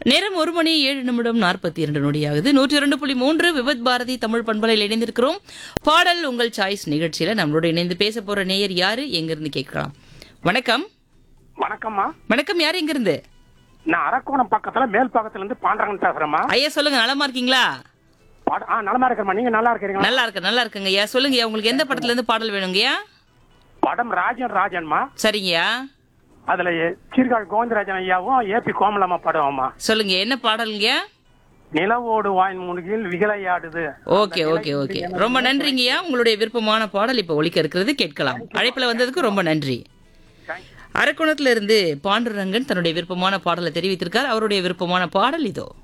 நேரம் ஒரு மணி ஏழு நிமிடம் நாற்பத்தி இரண்டு நொடியாகுது நூற்றி இரண்டு புள்ளி மூன்று விபத் பாரதி தமிழ் பண்பலையில் இணைந்திருக்கிறோம் பாடல் உங்கள் சாய்ஸ் நிகழ்ச்சியில நம்மளோட இணைந்து பேச போற நேயர் யாரு எங்கிருந்து கேட்கலாம் வணக்கம் வணக்கம்மா வணக்கம் யார் எங்கிருந்து நான் அரக்கோணம் பக்கத்துல மேல் பக்கத்துல இருந்து பாண்டரங்கன் பேசுறேம்மா ஐயா சொல்லுங்க நலமா இருக்கீங்களா பாட- ஆ நலமா இருக்கிறமா நீங்க நல்லா இருக்கிறீங்களா நல்லா இருக்கு நல்லா இருக்குங்க ஐயா சொல்லுங்க ஐயா உங்களுக்கு எந்த படத்துல இருந்து பாடல் வேணுங்கய்யா படம் ராஜன் ராஜன்மா சரிங்கய்யா அதுல ஏ- சீர்காழி கோவிந்தராஜன் ஐயாவும் ஏபி கோமலம்மா படம்மா சொல்லுங்க என்ன பாடலுங்கய்யா நிலவோடு வாயின் முனுகில் விகலையாடுது ஓகே ஓகே ஓகே ரொம்ப நன்றிங்கய்யா உங்களுடைய விருப்பமான பாடல் இப்ப ஒலிக்க இருக்கிறது கேட்கலாம் அழைப்புல வந்ததுக்கு ரொம்ப நன்றி அரக்கோணத்துல இருந்து பாண்டுரங்கன் தன்னுடைய விருப்பமான பாடலை தெரிவித்திருக்கார் அவருடைய விருப்பமான பாடல் இதோ